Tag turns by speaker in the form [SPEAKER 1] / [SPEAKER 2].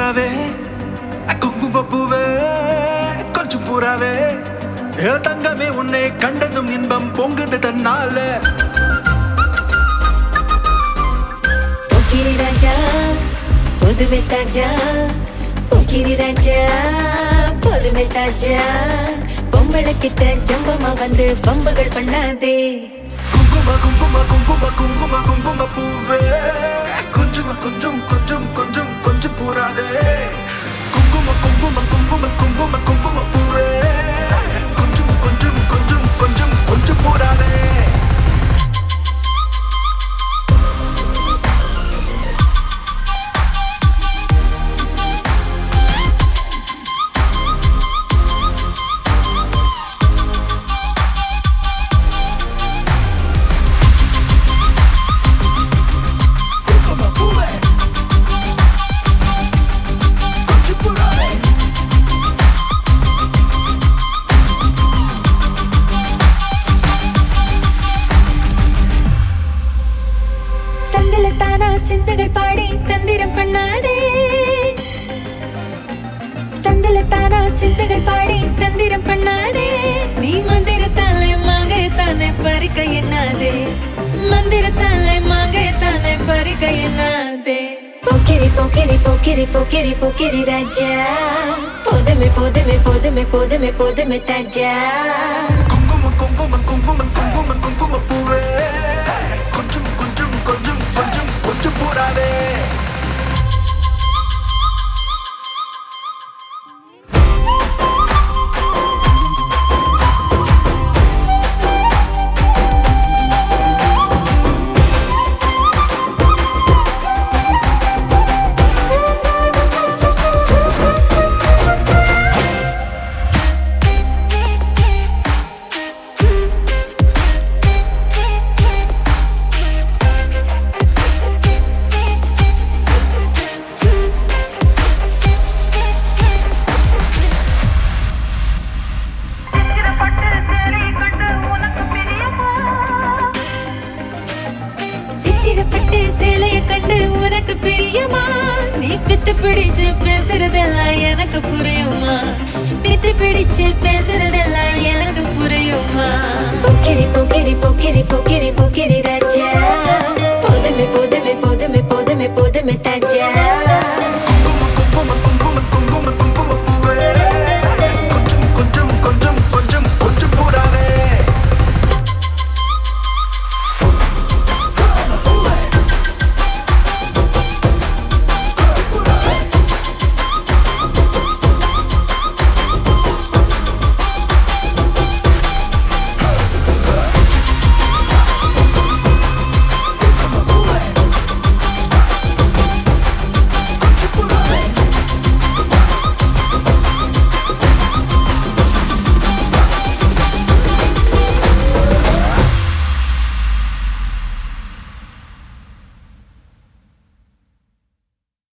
[SPEAKER 1] புறாவே குங்கும பூவே கொஞ்சம் புறாவே ஏ தங்கமே உன்னை கண்டதும் இன்பம் பொங்குது தன்னால
[SPEAKER 2] போக்கிரி ராஜா புதுமை தாஜா போக்கிரி ராஜா புதுமை தாஜா பொம்பளை கிட்ட ஜம்பமா வந்து பம்புகள் பண்ணாதே
[SPEAKER 1] குங்கும குங்கும குங்கும குங்கும குங்கும பூவே கொஞ்சம் கொஞ்சம் கொஞ்சம் கொஞ்சம் கொஞ்சம் புறாவே குங்கும குங்கும குங்கும குங்கும குங்கும பூவே கொஞ்சம் கொஞ்சம் கொஞ்சம் கொஞ்சம் கொஞ்சம் புறாவே குங்கும பூவே கொஞ்சம் புறாவே
[SPEAKER 2] சந்தில தானா சிந்துகள் பாடி தந்திரம் பண்ணாதே சந்தில தானா சிந்துகள் பாடி தந்திரம் பண்ணாதே நீ மந்திரத்தாலே மாங்க தானே பறிக்க எண்ணாதே மந்திரத்தாலே மாங்க தானே பறிக்க எண்ணாதே போக்கிரி போக்கிரி போக்கிரி போக்கிரி போக்கிரி ராஜா போதுமே போதுமே போதுமே போதுமே போதுமே தாஜா
[SPEAKER 1] குங்கும குங்கும குங்கும குங்கும குங்கும பூவே கொஞ்சம் கொஞ்சம் கொஞ்சம் கொஞ்சம் கொஞ்சம் பூராவே
[SPEAKER 2] சித்திரப்பட்டு சேலைய கண்டு உனக்கு பிரியமா நீ பித்து பிடிச்சு பேசுறதெல்லாம் எனக்கு புரியுமா பித்து பிடிச்சு பேசுறதெல்லாம்